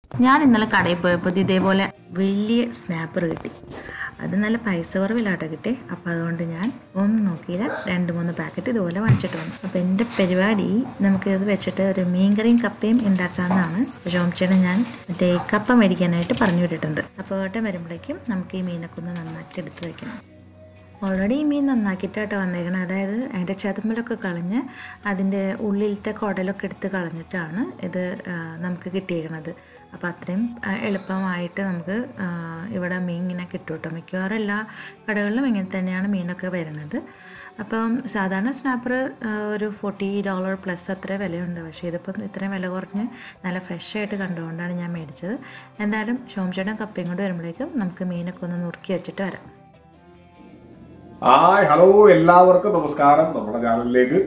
ഞാൻ ഇന്നലെ കടയിൽ പോയപ്പോൾ ഇത് ഇതേപോലെ വലിയ സ്നാപ്പർ കിട്ടി അത് നല്ല പൈസ കുറവിലാട്ടോ കിട്ടി അപ്പോൾ അതുകൊണ്ട് ഞാൻ ഒന്നും നോക്കിയില്ല രണ്ട് മൂന്ന് പാക്കറ്റ് ഇതുപോലെ വാങ്ങിച്ചിട്ട് വന്നു അപ്പോൾ എൻ്റെ പരിപാടി നമുക്ക് ഇത് വെച്ചിട്ട് ഒരു മീൻകറിയും കപ്പയും ഉണ്ടാക്കാമെന്നാണ് ജോംചേട്ടൻ ഞാൻ മറ്റേ കപ്പ മേടിക്കാനായിട്ട് പറഞ്ഞു വിട്ടിട്ടുണ്ട് അപ്പോൾ ഏട്ടൻ വരുമ്പോഴേക്കും നമുക്ക് ഈ മീനൊക്കെ ഒന്ന് നന്നാക്കി എടുത്ത് വെക്കണം ഓൾറെഡി ഈ മീൻ നന്നാക്കിയിട്ടാട്ടോ വന്നേക്കണം അതായത് അതിൻ്റെ ചതുമ്പലൊക്കെ കളഞ്ഞ് അതിൻ്റെ ഉള്ളിലത്തെ കുടലൊക്കെ എടുത്ത് കളഞ്ഞിട്ടാണ് ഇത് ആ, നമുക്ക് കിട്ടിയേക്കണത് അപ്പോൾ അത്രയും ആ, എളുപ്പമായിട്ട് നമുക്ക് ആ, ഇവിടെ മീൻ ഇങ്ങനെ കിട്ടും കേട്ടോ മിക്കവാറും എല്ലാ കടകളിലും ഇങ്ങനെ തന്നെയാണ് മീനൊക്കെ വരുന്നത് അപ്പം സാധാരണ സ്നാപ്പർ ഒരു ഫോർട്ടി ഡോളർ പ്ലസ് അത്ര വിലയുണ്ട് പക്ഷേ ഇതിപ്പം ഇത്രയും വില കുറഞ്ഞ് നല്ല ഫ്രഷ് ആയിട്ട് കണ്ടുകൊണ്ടാണ് ഞാൻ മേടിച്ചത് എന്തായാലും ഷോംചേട്ടൻ കപ്പയും കൊണ്ട് വരുമ്പോഴേക്കും നമുക്ക് മീനൊക്കെ ഒന്ന് നുറുക്കി വെച്ചിട്ട് വരാം ഹായ് ഹലോ എല്ലാവർക്കും നമസ്കാരം നമ്മുടെ ചാനലിലേക്ക്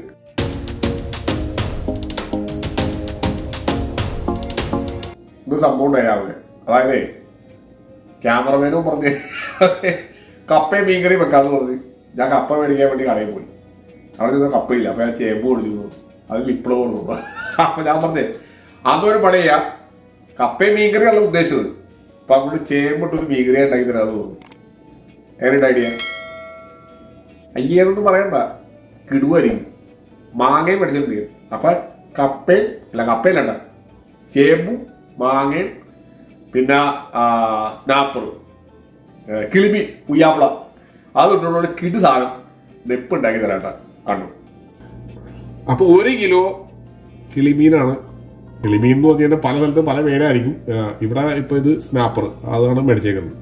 ഇത് സംഭവം ഉണ്ടായി രാവിലെ അതായത് ക്യാമറമാനും പറഞ്ഞ് കപ്പയും മീൻകറി വെക്കാന്ന് പറഞ്ഞ് ഞാൻ കപ്പ മേടിക്കാൻ വേണ്ടി കടയിൽ പോയി അവിടെ ചെന്ന കപ്പയില്ല അപ്പൊ ഞാൻ ചേമ്പ് കൊടുത്തു അത് വിപ്ലവം കൊടുത്തു അപ്പൊ ഞാൻ പറഞ്ഞേ അതൊരു പണിയാ കപ്പയും മീൻകറി അല്ല ഉദ്ദേശിച്ചത് അപ്പൊ അങ്ങോട്ട് ചേമ്പിട്ടൊരു മീൻകറി ഉണ്ടാക്കി തരാന്ന് തോന്നുന്നു എങ്ങനെയുണ്ട് ഐഡിയ അയ്യെന്നൊന്നും പറയണ്ട കിടുവായിരിക്കും മാങ്ങയും മേടിച്ചിട്ടുണ്ട് അപ്പൊ കപ്പയും അല്ല കപ്പയിലണ്ട ചേമ്പും മാങ്ങയും പിന്നെ സ്നാപ്പർ കിളിമി പുയ്യാപ്പിള അതുകൊണ്ടുള്ള കിടു സാധനം നെപ്പ് ഉണ്ടാക്കി തരാട്ട കണ്ടു അപ്പൊ ഒരു കിലോ കിളിമീനാണ് കിളിമീൻ എന്ന് പറഞ്ഞു കഴിഞ്ഞാൽ പല സ്ഥലത്തും പല പേരായിരിക്കും ആ, ഇവിടെ ഇപ്പൊ ഇത് സ്നാപ്പർ അതാണ് മേടിച്ചേക്കുന്നത്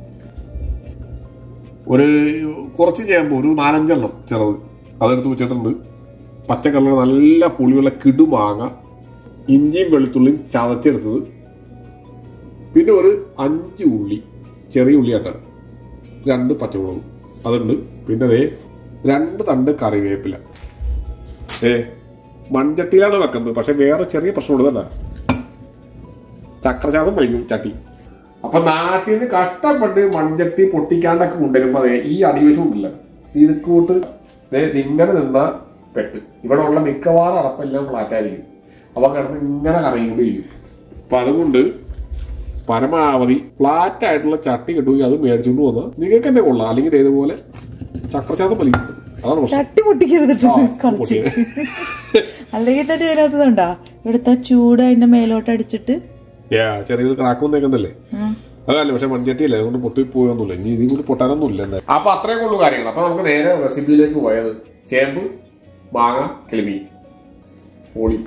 ഒരു കുറച്ച് ചേമ്പ് ഒരു നാലഞ്ചെണ്ണം ചെറുത് അതെടുത്ത് വെച്ചിട്ടുണ്ട് പച്ചക്കറിൽ നല്ല പുളിയുള്ള കിടുമാങ്ങ ഇഞ്ചിയും വെളുത്തുള്ളിയും ചതച്ചെടുത്തത് പിന്നെ ഒരു അഞ്ച് ഉള്ളി ചെറിയ ഉള്ളിയാട്ട രണ്ട് പച്ചമുളകും അതുണ്ട് പിന്നെ ദേ രണ്ട് തണ്ട് കറിവേപ്പില ഏ മൺചട്ടിയിലാണ് വെക്കുന്നത് പക്ഷെ വേറെ ചെറിയ പ്രശ്നമുണ്ട് തന്നെ ചക്രചാതം വലിക്കും ചട്ടി അപ്പൊ നാട്ടിൽ നിന്ന് കഷ്ടപ്പെട്ട് മൺചട്ടി പൊട്ടിക്കാണ്ടൊക്കെ കൊണ്ടുവരുമ്പോ ദേ ഈ അടിവശം ഉണ്ടല്ലോ ഇത് കൂട്ട് ദേ ഇങ്ങനെ നിന്ന പെട്ട് ഇവിടെ ഉള്ള മിക്കവാറും അടപ്പെല്ലാം ഫ്ലാറ്റായിരിക്കും അപ്പൊ കിടന്ന് ഇങ്ങനെ കറങ്ങിക്കൊണ്ടിരിക്കും അപ്പൊ അതുകൊണ്ട് പരമാവധി ഫ്ലാറ്റ് ആയിട്ടുള്ള ചട്ടി കിട്ടുമെങ്കിൽ അത് മേടിച്ചുകൊണ്ട് വന്നാൽ നിങ്ങൾക്ക് തന്നെ കൊള്ളാം അല്ലെങ്കിൽ ദേ ഇതുപോലെ ചക്രചാതം വലിക്കും അതാണ് പ്രശ്നം ചട്ടി പൊട്ടിക്കരുത് ആ, കുറച്ച് പൊട്ടിയത്. അല്ലെങ്കിൽ തന്നെ ഇതിനകത്തുണ്ടാ ഇവിടുത്തെ ചൂട് അതിന്റെ മേലോട്ട് അടിച്ചിട്ട് യാ, ചെറിയൊരു ക്രാക്ക് വന്നേക്കുന്നല്ലേ ഉം. അതല്ല പക്ഷെ മൺചട്ടിയല്ലേ അതുകൊണ്ട് പൊട്ടി പോയൊന്നുമില്ല ഇനി ഇതും കൂടി പൊട്ടാനൊന്നും ഇല്ല എന്തായാലും. അപ്പൊ അത്രയൊക്കെ ഉള്ളൂ കാര്യങ്ങൾ അപ്പൊ നമുക്ക് നേരെ റെസിപ്പിയിലേക്ക് പോയത് ചേമ്പ് മാങ്ങ കിളിമീൻ ഓളി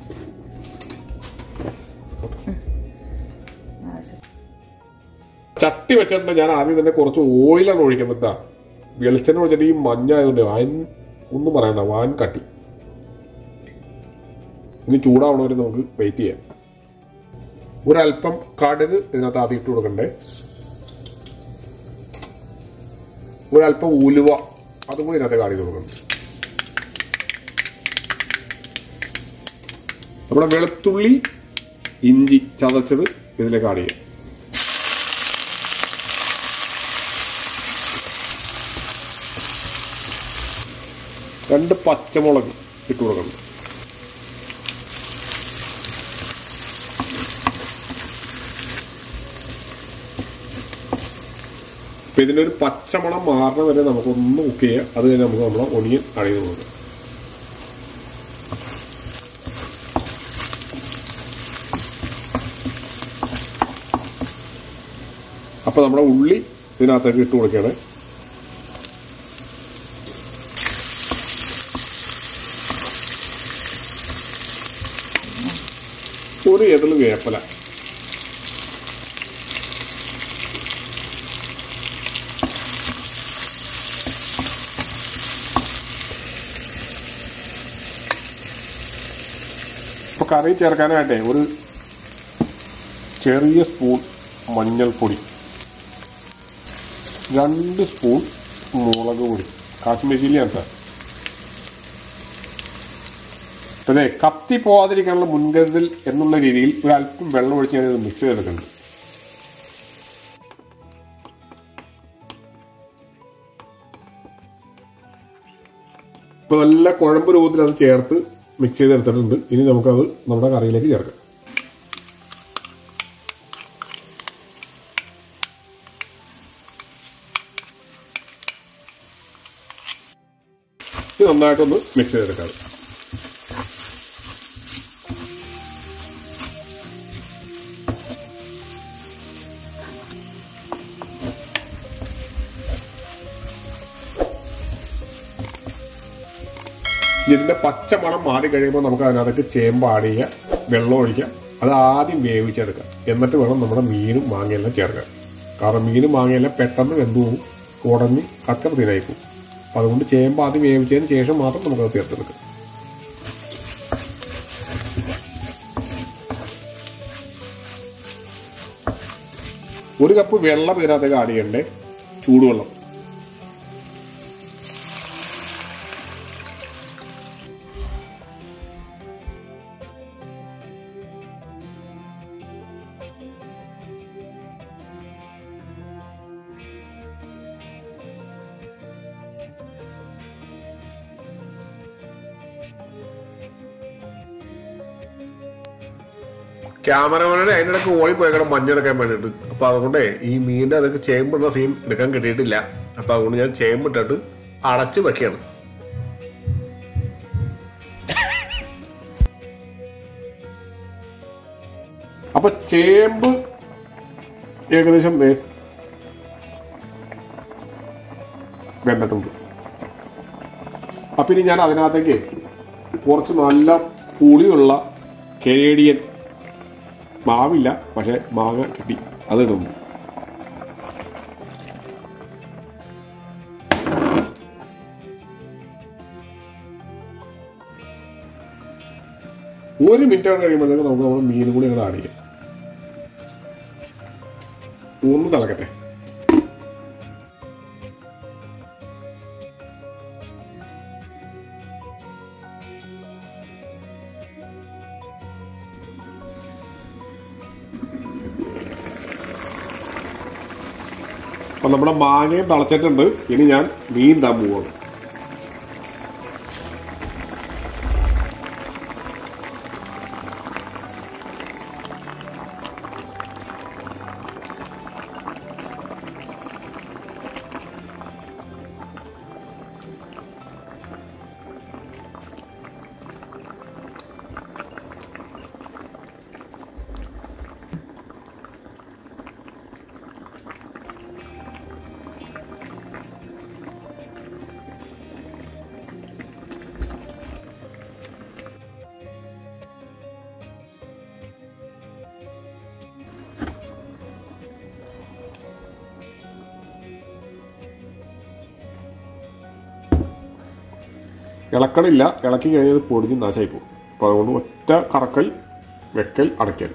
ചട്ടി വെച്ചിട്ടുണ്ട് ഞാൻ ആദ്യം തന്നെ കുറച്ച് ഓയിലാണ് ഒഴിക്കുന്നുണ്ടാ വെളിച്ചെണ്ണ ഒഴിച്ചിട്ട് ഈ മഞ്ഞ ആയതുകൊണ്ട് വാൻ ഒന്നും പറയണ്ട വാൻ കട്ടി ഇനി ചൂടാവണവരെ നമുക്ക് വെയിറ്റ് ചെയ്യാം ഒരല്പം കടുക് ഇതിനകത്ത് ആദ്യം ഇട്ട് കൊടുക്കണ്ടേ ഒരല്പം ഉലുവ അതും കൂടി ഇതിനകത്ത് കാടി കൊടുക്കണം നമ്മുടെ വെളുത്തുള്ളി ഇഞ്ചി ചതച്ചത് ഇതിലേക്ക് ആഡ് ചെയ്യാം രണ്ട് പച്ചമുളക് ഇട്ട് കൊടുക്കണം അപ്പൊ ഇതിന്റെ ഒരു പച്ചമണം മാറണ വരെ നമുക്കൊന്ന് കുക്ക് ചെയ്യാം അത് കഴിഞ്ഞ് നമുക്ക് നമ്മുടെ ഒണിയൻ അഴിഞ്ഞു കൊടുക്കാം അപ്പൊ നമ്മുടെ ഉള്ളി ഇതിനകത്തേക്ക് ഇട്ട് കൊടുക്കുകയാണ് ഒരു എതില് വേപ്പല ഇപ്പൊ കറി ചേർക്കാനായിട്ടേ ഒരു ചെറിയ സ്പൂൺ മഞ്ഞൾപ്പൊടി രണ്ട് സ്പൂൺ മുളക് പൊടി കാശ്മീർ ചില്ലിയാണ് സാർ അതെ കത്തി പോവാതിരിക്കാനുള്ള മുൻകരുതൽ എന്നുള്ള രീതിയിൽ ഒരു അല്പം വെള്ളം ഒഴിച്ച് ഞാൻ ഇത് മിക്സ് ചെയ്തെടുക്കുന്നുണ്ട് ഇപ്പൊ നല്ല കുഴമ്പ് രൂപത്തിൽ അത് ചേർത്ത് മിക്സ് ചെയ്തെടുത്തിട്ടുണ്ട് ഇനി നമുക്കത് നമ്മുടെ കറിയിലേക്ക് ചേർക്കാം നന്നായിട്ടൊന്ന് മിക്സ് ചെയ്തെടുക്കാം ഇതിന്റെ പച്ചമണം മാറി കഴിയുമ്പോൾ നമുക്ക് അതിനകത്തേക്ക് ചേമ്പ് ആഡ് ചെയ്യുക വെള്ളം ഒഴിക്കുക അത് ആദ്യം വേവിച്ചെടുക്കുക എന്നിട്ട് വേണം നമ്മുടെ മീനും മാങ്ങയെല്ലാം ചേർക്കാൻ കാരണം മീനും മാങ്ങയെല്ലാം പെട്ടെന്ന് വെന്തു പോകും ഉടഞ്ഞ് കച്ചറ തീരായിക്കും അപ്പം അതുകൊണ്ട് ചേമ്പ് ആദ്യം വേവിച്ചതിന് ശേഷം മാത്രം നമുക്കത് ചേർത്തെടുക്കാം ഒരു കപ്പ് വെള്ളം ഇതിനകത്തേക്ക് ആഡ് ചെയ്യണ്ടേ ചൂടുവെള്ളം ക്യാമറമാനെ അതിനിടയ്ക്ക് ഓടി പോയേക്കണം മഞ്ഞെടുക്കാൻ വേണ്ടിയിട്ട് അപ്പൊ അതുകൊണ്ടേ ഈ മീനിന്റെ അതൊക്കെ ചേമ്പുള്ള സീൻ എടുക്കാൻ കിട്ടിയിട്ടില്ല അപ്പൊ അതുകൊണ്ട് ഞാൻ ചേമ്പിട്ടിട്ട് അടച്ച് വെക്കുകയാണ് അപ്പൊ ചേമ്പ് ഏകദേശം ദേ വെന്തിട്ടുണ്ട് അപ്പൊ ഇനി ഞാൻ അതിനകത്തേക്ക് കുറച്ച് നല്ല പുളിയുള്ള കനേഡിയൻ മാവില്ല പക്ഷെ മാങ്ങ കിട്ടി അതിടുന്നു ഒരു മിനിറ്റ് കൂടെ കഴിയുമ്പോഴത്തേക്ക് നമുക്ക് നമ്മൾ മീനും കൂടി അങ്ങോട്ട് ആഡ് ചെയ്യാം ഒന്ന് തിളക്കട്ടെ അപ്പൊ നമ്മുടെ മാങ്ങയും തിളച്ചിട്ടുണ്ട് ഇനി ഞാൻ മീൻ ഇടാൻ പോവാണ് ഇളക്കണില്ല ഇളക്കി കഴിഞ്ഞത് പൊടിഞ്ഞ് നാശമായി പോകും അപ്പൊ അതുകൊണ്ട് ഒറ്റ കറക്കൽ വെക്കൽ അടയ്ക്കൽ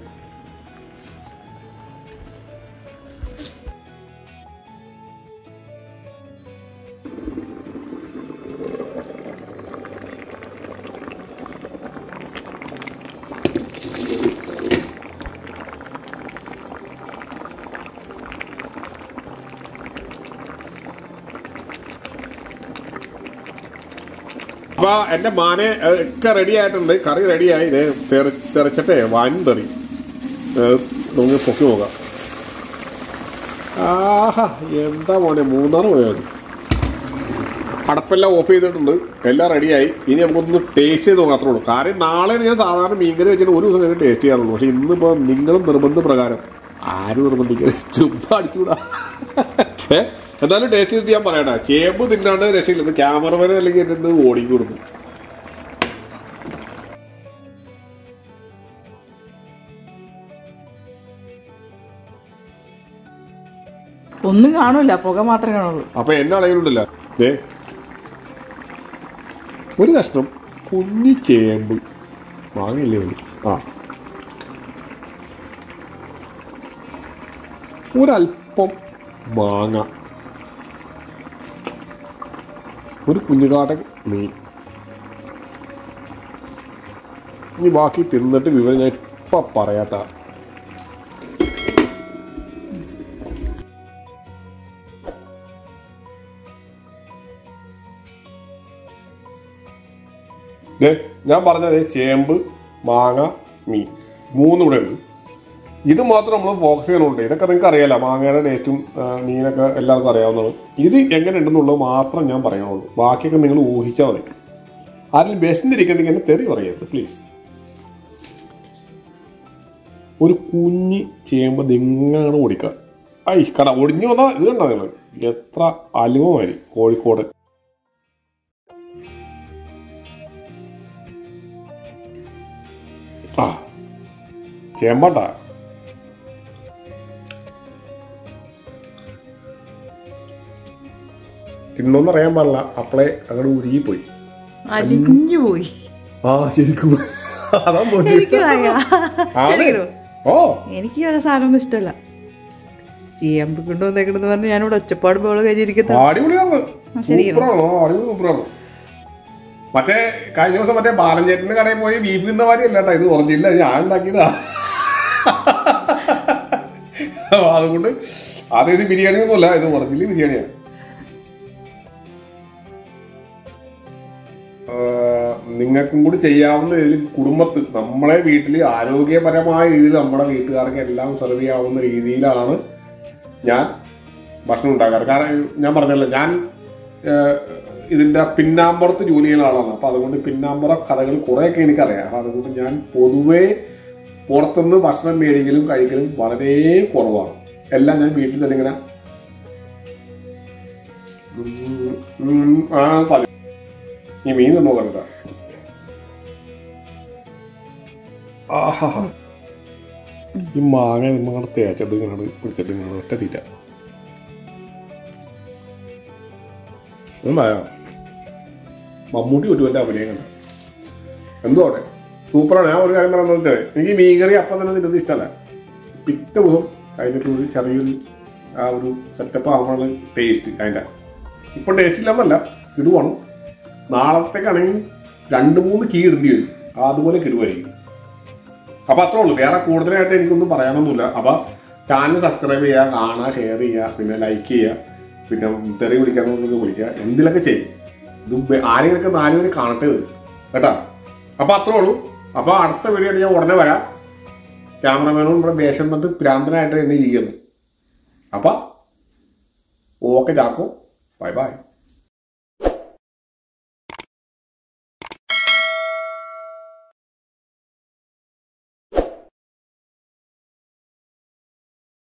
അപ്പൊ എന്റെ മാനെ ഏഹ്, ഒക്കെ റെഡി ആയിട്ടുണ്ട് കറി റെഡിയായി ഇത് തെറിച്ചിട്ടേ വൻ തെറി ഏഹ്, നമുക്ക് പൊക്കി നോക്കാം ആഹാ എന്താ മോനെ മൂന്നാറ് പോയാൽ മതി അടപ്പെല്ലാം ഓഫ് ചെയ്തിട്ടുണ്ട് എല്ലാം റെഡിയായി ഇനി നമുക്കൊന്ന് ടേസ്റ്റ് ചെയ്ത് നോക്കാം അത്രേ ഉള്ളൂ കാര്യം നാളെ ഞാൻ സാധാരണ മീൻകറി വെച്ചിട്ട് ഒരു ദിവസം കഴിഞ്ഞ് ടേസ്റ്റ് ചെയ്യാറുള്ളൂ പക്ഷെ ഇന്നിപ്പോ നിങ്ങളും നിർബന്ധ പ്രകാരം ആരും നിർബന്ധിക്കരുത് ചുമ്മാ അടിച്ചുകൂടാ ഏ എന്തായാലും ടേസ്റ്റ് ചെയ്തിട്ട് ഞാൻ പറയട്ടെ ചേമ്പ് തിന്നാണ്ട് രക്ഷയില്ല ക്യാമറമാൻ അല്ലെങ്കിൽ എന്നെ ഓടിക്കി കൊടുക്കും ഒന്നും കാണൂല പുക മാത്രമേ കാണുള്ളൂ അപ്പൊ എന്നെ അളയിലുണ്ടല്ല ഏ ഒരു കഷ്ണം കുഞ്ഞി ചേമ്പ് വാങ്ങില്ലേ വലി ആ ഒരല്പം മാങ്ങ ഒരു കുഞ്ഞുകാട്ടൻ മീൻ ഇനി ബാക്കി തിന്നിട്ട് വിവരം ഞാൻ ഇപ്പൊ പറയാട്ടാ ദേ, ഞാൻ പറഞ്ഞത് ചേമ്പ് മാങ്ങ മീൻ മൂന്നും ഇവിടെ ഉണ്ട് ഇത് മാത്രം നമ്മൾ ഫോക്കസ് ചെയ്യാനുണ്ട് ഇതൊക്കെ നിങ്ങൾക്ക് അറിയാലോ മാങ്ങയുടെ ടേസ്റ്റും ആ, മീനൊക്കെ എല്ലാവർക്കും അറിയാവുന്നതാണ് ഇത് എങ്ങനെ ഉണ്ടെന്നുള്ളത് മാത്രം ഞാൻ പറയാനുള്ളൂ ബാക്കിയൊക്കെ നിങ്ങൾ ഊഹിച്ചാൽ മതി ആരെങ്കിലും വിശന്നിരിക്കണ്ടെങ്കിൽ എന്നെ തെറി പറയരുത് പ്ലീസ് ഒരു കുഞ്ഞ് ചേമ്പ് ഇങ്ങനെ ഓടിക്കുക ഐ കട ഒടിഞ്ഞു വന്നാ ഇത് കണ്ടാ നിങ്ങൾ എത്ര അലുവമാരി കോഴിക്കോട് ആ ചേമ്പാട്ടാ തിന്നോന്ന് അറിയാൻ പാടില്ല അപ്പളെ അങ്ങോട്ട് ഉരുകിപ്പോയി അലിഞ്ഞു പോയി ആ ശരിക്കും അതാ മോശം. എനിക്ക് വയ്യ. ആണ്. ശരിക്കും. ഓ എനിക്ക് ഈ വക സാധനമൊന്നും ഇഷ്ടമല്ല ചേമ്പ് കൊണ്ടുവന്നേക്കണെന്ന് പറഞ്ഞ് ഞാനിവിടെ ഒച്ചപ്പാട് ബോള് കഴിഞ്ഞിരിക്കുന്ന അടിപൊളിയാണ് ശരിയാണ്. സൂപ്പറാണ് ആ, അടിപൊളി സൂപ്പറാണ് മറ്റേ കഴിഞ്ഞ ദിവസം മറ്റേ ബാലഞ്ചേട്ടന്റെ കടയിൽ പോയി ബീഫ് തിന്ന മാതിരി അല്ല കേട്ടോ ഇത് ഉറഞ്ഞില്ല ഞാൻ ഉണ്ടാക്കിയതാ അപ്പൊ അതുകൊണ്ട് ആദ്യം ഇത് ബിരിയാണി ഒന്നുമല്ല ഇത് ഒറിജിനൽ ബിരിയാണിയാണ് ആഹ് നിങ്ങൾക്കും കൂടി ചെയ്യാവുന്ന രീതിയിൽ കുടുംബത്ത് നമ്മളെ വീട്ടിൽ ആരോഗ്യപരമായ രീതിയിൽ നമ്മുടെ വീട്ടുകാർക്ക് എല്ലാം സെർവ് ചെയ്യാവുന്ന രീതിയിലാണ് ഞാൻ ഭക്ഷണം ഉണ്ടാക്കാറ് കാരണം ഞാൻ പറഞ്ഞല്ലോ ഞാൻ ആഹ് ഇതിന്റെ പിന്നാമ്പുറത്ത് ജോലി ചെയ്യുന്ന ആളാണ് അപ്പൊ അതുകൊണ്ട് പിന്നാമ്പുറ കഥകൾ കുറെയൊക്കെ എനിക്കറിയാം അപ്പൊ അതുകൊണ്ട് ഞാൻ പൊതുവേ പുറത്തുനിന്ന് ഭക്ഷണം മേടിക്കലും കഴിക്കലും വളരെ കുറവാണ് എല്ലാം ഞാൻ വീട്ടിൽ തന്നെ ഇങ്ങനെ ഉം, ഉം, ആ പതി ഈ മീൻ തന്നെ നോക്കണ്ട ആഹാ ഈ മാങ്ങ നിങ്ങളുടെ തേച്ചത് ഇങ്ങനെ പിടിച്ചിട്ട് ഇങ്ങനെ ഒറ്റ തീറ്റ ഒന്നായ മമ്മൂട്ടി ഒരുവന്റെ അഭിനയം കണ്ട എന്തോ അവിടെ സൂപ്പറാണ് ഞാൻ ഒരു കാര്യം പറയാന്ന് വെച്ചാൽ എനിക്ക് മീൻ കറി അപ്പം തന്നെ തിന്നത് ഇഷ്ടമല്ല പിറ്റേ ദിവസം കഴിഞ്ഞിട്ട് ഒരു ചെറിയൊരു ആ ഒരു സെറ്റപ്പ് ആകുമ്പോഴാണ് ടേസ്റ്റ് അതിൻ്റെ ഇപ്പം ടേസ്റ്റ് ഇല്ലെന്നല്ല ഇടുവാണ് നാളത്തേക്കാണെങ്കിൽ രണ്ട് മൂന്ന് കീ ഇടേണ്ടി വരും അതുപോലെ കിടുവായിരിക്കും അപ്പൊ അത്രേ ഉള്ളൂ വേറെ കൂടുതലായിട്ട് എനിക്കൊന്നും പറയാനൊന്നുമില്ല അപ്പൊ ചാനൽ സബ്സ്ക്രൈബ് ചെയ്യുക കാണുക ഷെയർ ചെയ്യുക പിന്നെ ലൈക്ക് ചെയ്യുക പിന്നെ തെറി വിളിക്കാനൊക്കെ വിളിക്കുക എന്തിലൊക്കെ ചെയ്യും ഇത് ബെ- ആരെങ്കിലൊക്കെ നാല് പേര് കാണട്ടെ ഇത് കേട്ടാ അപ്പൊ അത്രേ ഉള്ളൂ അപ്പൊ അടുത്ത വീഡിയോ ഞാൻ ഉടനെ വരാം ക്യാമറമാനോട് ഇവിടെ വേഷം തന്നിട്ട് ഭ്രാന്തനായിട്ട് എന്നെ ഇരിക്കുന്നു അപ്പൊ ഓക്കെ ചാക്കോ ബൈ ബൈ